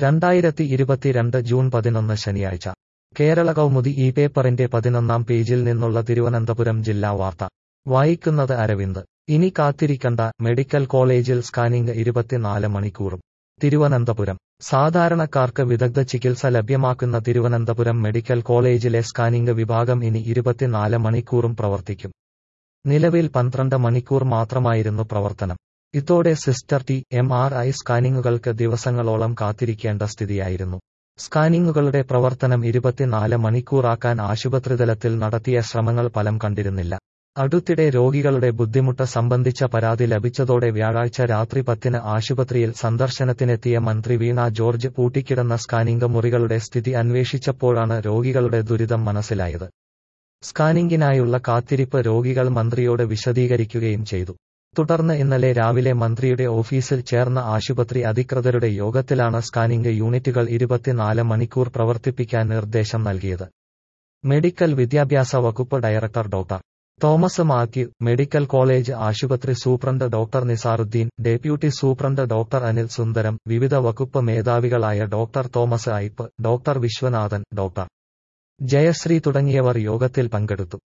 രണ്ടായിരത്തി ഇരുപത്തിരണ്ട് ജൂൺ പതിനൊന്ന് ശനിയാഴ്ച കേരള കൗമുദി ഈ പേപ്പറിന്റെ പതിനൊന്നാം പേജിൽ നിന്നുള്ള തിരുവനന്തപുരം ജില്ലാ വാർത്ത വായിക്കുന്നത് അരവിന്ദ് ഇനി കാത്തിരിക്കണ്ട മെഡിക്കൽ കോളേജിൽ സ്കാനിംഗ് ഇരുപത്തിനാല് മണിക്കൂറും തിരുവനന്തപുരം സാധാരണക്കാർക്ക് വിദഗ്ധ ചികിത്സ ലഭ്യമാക്കുന്ന തിരുവനന്തപുരം മെഡിക്കൽ കോളേജിലെ സ്കാനിംഗ് വിഭാഗം ഇനി ഇരുപത്തിനാല് മണിക്കൂറും പ്രവർത്തിക്കും നിലവിൽ പന്ത്രണ്ട് മണിക്കൂർ മാത്രമായിരുന്നു പ്രവർത്തനം ഇതോടെ സിസ്റ്റർ ടി എം ആർ ഐ സ്കാനിങ്ങുകൾക്ക് ദിവസങ്ങളോളം കാത്തിരിക്കേണ്ട സ്ഥിതിയായിരുന്നു സ്കാനിങ്ങുകളുടെ പ്രവർത്തനം ഇരുപത്തിനാല് മണിക്കൂറാക്കാൻ ആശുപത്രിതലത്തിൽ നടത്തിയ ശ്രമങ്ങൾ ഫലം കണ്ടിരുന്നില്ല അടുത്തിടെ രോഗികളുടെ ബുദ്ധിമുട്ട് സംബന്ധിച്ച പരാതി ലഭിച്ചതോടെ വ്യാഴാഴ്ച രാത്രി പത്തിന് ആശുപത്രിയിൽ സന്ദർശനത്തിനെത്തിയ മന്ത്രി വീണ ജോർജ് പൂട്ടിക്കിടന്ന സ്കാനിംഗ് മുറികളുടെ സ്ഥിതി അന്വേഷിച്ചപ്പോഴാണ് രോഗികളുടെ ദുരിതം മനസ്സിലായത് സ്കാനിംഗിനായുള്ള കാത്തിരിപ്പ് രോഗികൾ മന്ത്രിയോട് വിശദീകരിക്കുകയും ചെയ്തു തുടർന്ന് ഇന്നലെ രാവിലെ മന്ത്രിയുടെ ഓഫീസിൽ ചേർന്ന ആശുപത്രി അധികൃതരുടെ യോഗത്തിലാണ് സ്കാനിംഗ് യൂണിറ്റുകൾ ഇരുപത്തിനാല് മണിക്കൂർ പ്രവർത്തിപ്പിക്കാൻ നിർദ്ദേശം നൽകിയത് മെഡിക്കൽ വിദ്യാഭ്യാസ വകുപ്പ് director doctor Thomas Mathew medical college ആശുപത്രി superintendent doctor Nizaruddin deputy superintendent doctor Anil Sundaram വിവിധ വകുപ്പ് മേധാവികളായ doctor Thomas Ipe doctor Viswanathan doctor Jayasree തുടങ്ങിയവർ യോഗത്തിൽ പങ്കെടുത്തു